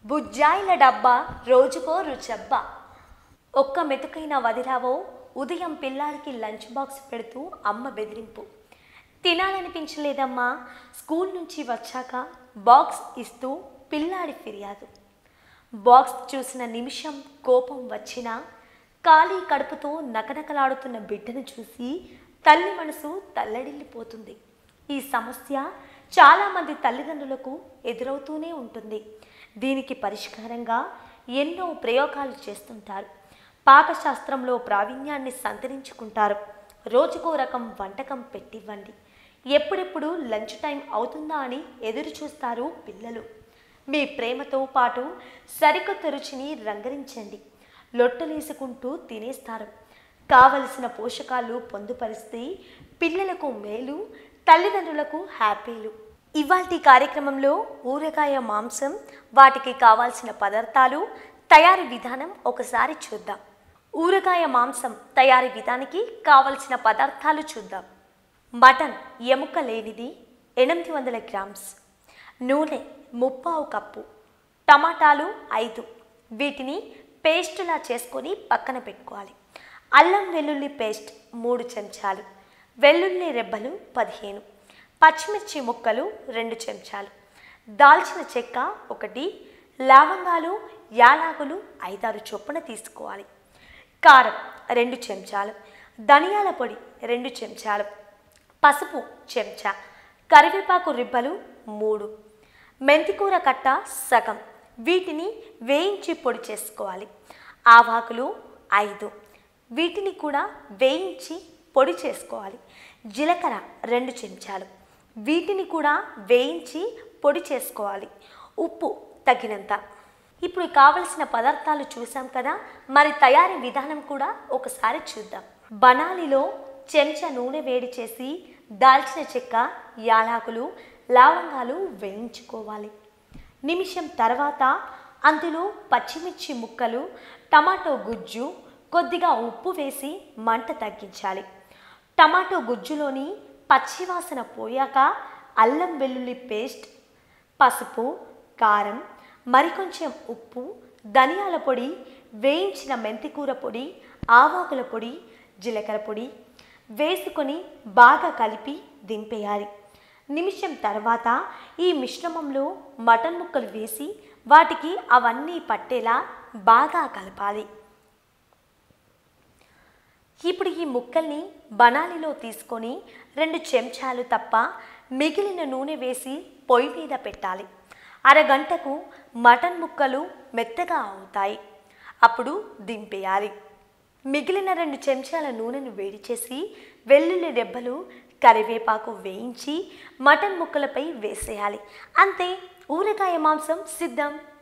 బుజ్జాయిల డబ్బా రోజుకో రుచబ్బా ఒక్క మెతుకైన వదిలావో ఉదయం పిల్లాడికి లంచ్ బాక్స్ పెడుతూ అమ్మ బెదిరింపు తినాలనిపించలేదమ్మా స్కూల్ నుంచి వచ్చాక బాక్స్ ఇస్తూ పిల్లాడి ఫిర్యాదు బాక్స్ చూసిన నిమిషం కోపం వచ్చినా ఖాళీ కడుపుతో నకనకలాడుతున్న బిడ్డను చూసి తల్లి మనసు తల్లడిల్లిపోతుంది ఈ సమస్య చాలామంది తల్లిదండ్రులకు ఎదురవుతూనే ఉంటుంది దీనికి పరిష్కారంగా ఎన్నో ప్రయోగాలు చేస్తుంటారు పాకశాస్త్రంలో ప్రావీణ్యాన్ని సంతరించుకుంటారు రోజుకో రకం వంటకం పెట్టివ్వండి ఎప్పుడెప్పుడు లంచ్ టైం అవుతుందా అని ఎదురు చూస్తారు పిల్లలు మీ ప్రేమతో పాటు సరికొత్త రుచిని రంగరించండి లొట్టలేసుకుంటూ తినేస్తారు కావలసిన పోషకాలు పొందుపరిస్తే పిల్లలకు మేలు తల్లిదండ్రులకు హ్యాపీలు ఇవాల్టి కార్యక్రమంలో ఊరగాయ మాంసం వాటికి కావాల్సిన పదార్థాలు తయారీ విధానం ఒకసారి చూద్దాం ఊరగాయ మాంసం తయారీ విధానికి కావలసిన పదార్థాలు చూద్దాం మటన్ ఎముక లేనిది ఎనిమిది వందల గ్రామ్స్ నూనె ముప్పావు కప్పు టమాటాలు ఐదు వీటిని పేస్టులా చేసుకొని పక్కన పెట్టుకోవాలి అల్లం వెల్లుల్లి పేస్ట్ మూడు చెంచాలు వెల్లుల్లి రెబ్బలు పదిహేను పచ్చిమిర్చి ముక్కలు రెండు చెంచాలు దాల్చిన చెక్క ఒకటి లవంగాలు యాలాకులు ఐదారు చొప్పున తీసుకోవాలి కారం రెండు చెంచాలు ధనియాల పొడి రెండు చెంచాలు పసుపు చెంచా కరివేపాకు రిబ్బలు మూడు మెంతికూర కట్ట సగం వీటిని వేయించి పొడి చేసుకోవాలి ఆవాకులు ఐదు వీటిని కూడా వేయించి పొడి చేసుకోవాలి జీలకర్ర రెండు చెంచాలు వీటిని కూడా వేయించి పొడి చేసుకోవాలి ఉప్పు తగినంత ఇప్పుడు కావలసిన పదార్థాలు చూసాం కదా మరి తయారీ విధానం కూడా ఒకసారి చూద్దాం బనాలిలో చెంచా నూనె వేడి చేసి దాల్చిన చెక్క యాలాకులు లవంగాలు వేయించుకోవాలి నిమిషం తర్వాత అందులో పచ్చిమిర్చి ముక్కలు టమాటో గుజ్జు కొద్దిగా ఉప్పు వేసి మంట తగ్గించాలి టమాటో గుజ్జులోని పచ్చివాసన పోయాక అల్లం వెల్లుల్లి పేస్ట్ పసుపు కారం మరికొంచెం ఉప్పు ధనియాల పొడి వేయించిన మెంతికూర పొడి ఆవాకుల పొడి జీలకర్ర పొడి వేసుకొని బాగా కలిపి దింపేయాలి నిమిషం తర్వాత ఈ మిశ్రమంలో మటన్ ముక్కలు వేసి వాటికి అవన్నీ పట్టేలా బాగా కలపాలి ఇప్పుడు ఈ ముక్కల్ని బనాలిలో తీసుకొని రెండు చెంచాలు తప్ప మిగిలిన నూనె వేసి పొయ్యి మీద పెట్టాలి అరగంటకు మటన్ ముక్కలు మెత్తగా అవుతాయి అప్పుడు దింపేయాలి మిగిలిన రెండు చెంచాల నూనెను వేడి చేసి వెల్లుల్లి రెబ్బలు కరివేపాకు వేయించి మటన్ ముక్కలపై వేసేయాలి అంతే ఊరగాయ మాంసం సిద్ధం